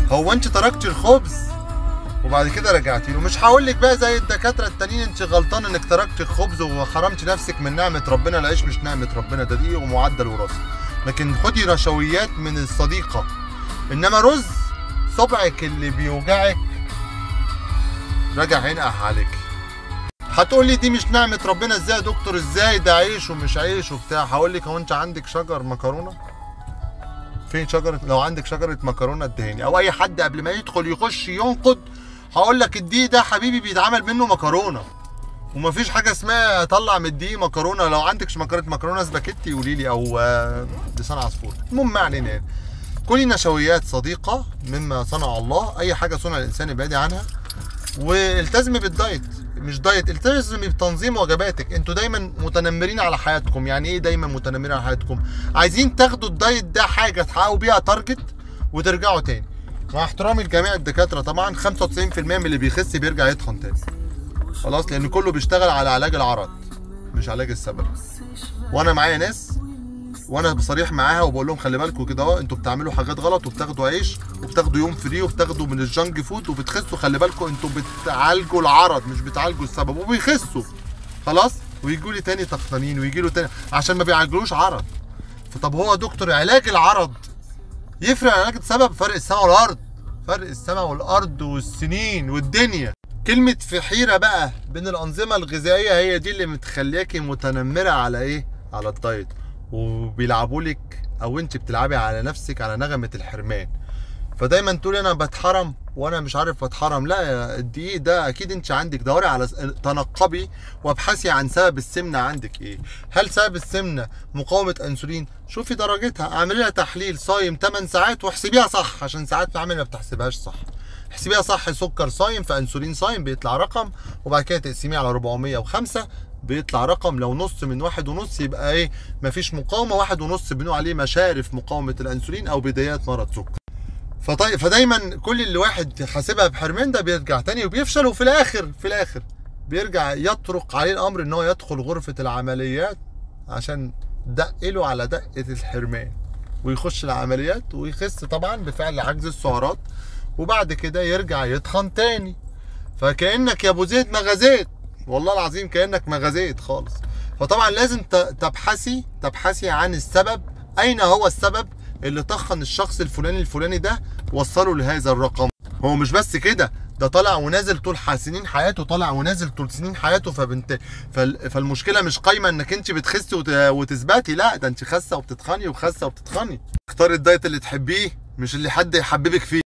هو انت تركتي الخبز وبعد كده رجعتي له مش هقول لك بقى زي الدكاتره التانيين انت غلطان انك تركتي الخبز وحرمتي نفسك من نعمه ربنا العيش مش نعمه ربنا ده دقيق ومعدل وراثي لكن خدي نشويات من الصديقه انما رز صبعك اللي بيوجعك راجع ينقح عليك هتقول لي دي مش نعمه ربنا ازاي يا دكتور ازاي ده عيش ومش عيش وبتاع هقول لك هو انت عندك شجر مكرونه فين شجره لو عندك شجره مكرونه ادهاني او اي حد قبل ما يدخل يخش ينقد هقول لك الدقيق ده حبيبي بيتعمل منه مكرونه ومفيش حاجه اسمها طلع من الدقيق مكرونه لو عندك مكرونه مكرونه سباكيتي قولي لي او آه، لسان عصفور المهم ما علينا يعني. كلي نشويات صديقه مما صنع الله اي حاجه صنع الانسان ابعدي عنها والتزمي بالدايت مش دايت التزمي بتنظيم وجباتك انتوا دايما متنمرين على حياتكم يعني ايه دايما متنمرين على حياتكم عايزين تاخدوا الدايت ده حاجه تحققوا بيها تارجت وترجعوا تاني مع احترامي لجميع الدكاتره طبعا 95% من اللي بيخس بيرجع يتخن تاني خلاص لان كله بيشتغل على علاج العرض مش علاج السبب وانا معايا ناس وانا بصريح معاها وبقول لهم خلي بالكم كده اهو انتوا بتعملوا حاجات غلط وبتاخدوا عيش وبتاخدوا يوم فري وبتاخدوا من الجانك فود وبتخسوا خلي بالكم انتوا بتعالجوا العرض مش بتعالجوا السبب وبيخسوا خلاص ويجوا لي تاني تقنين ويجي له تاني عشان ما بيعالجلوش عرض فطب هو يا دكتور علاج العرض يفرق عن علاج السبب فرق السماء والارض فرق السماء والارض والسنين والدنيا كلمة في حيرة بقى بين الأنظمة الغذائية هي دي اللي متخلياكي متنمرة على إيه؟ على الدايت وبيلعبوا لك أو أنت بتلعبي على نفسك على نغمة الحرمان فدايما تقولي أنا بتحرم وأنا مش عارف بتحرم لا يا الدقيق ده أكيد أنت عندك دوري على تنقبي وابحثي عن سبب السمنة عندك إيه؟ هل سبب السمنة مقاومة أنسولين؟ شوفي درجتها اعملي لها تحليل صايم 8 ساعات واحسبيها صح عشان ساعات معامل ما بتحسبهاش صح احسبيها صح سكر صايم فانسولين صايم بيطلع رقم وبعد كده تقسميه على 405 بيطلع رقم لو نص من واحد ونص يبقى ايه مفيش مقاومه واحد ونص بنقول عليه مشارف مقاومه الانسولين او بدايات مرض سكر فطيب فدايما كل اللي واحد حاسبها بحرمان ده بيرجع تاني وبيفشل وفي الاخر في الاخر بيرجع يطرق عليه الامر ان هو يدخل غرفه العمليات عشان دقله على دقه الحرمان ويخش العمليات ويخس طبعا بفعل عجز السعرات وبعد كده يرجع يتخن تاني فكانك يا ابو زيد ما غزيت والله العظيم كانك ما غزيت خالص فطبعا لازم ت- تبحثي تبحثي عن السبب اين هو السبب اللي طخن الشخص الفلاني الفلاني ده وصله لهذا الرقم هو مش بس كده ده طالع ونازل طول ح- سنين حياته طالع ونازل طول سنين حياته فبنت فال- فالمشكله مش قايمه انك انت بتخسي وت- وتثبتي لا ده انت خاسه وبتتخني وخاسه وبتتخني اختاري الدايت اللي تحبيه مش اللي حد يحببك فيه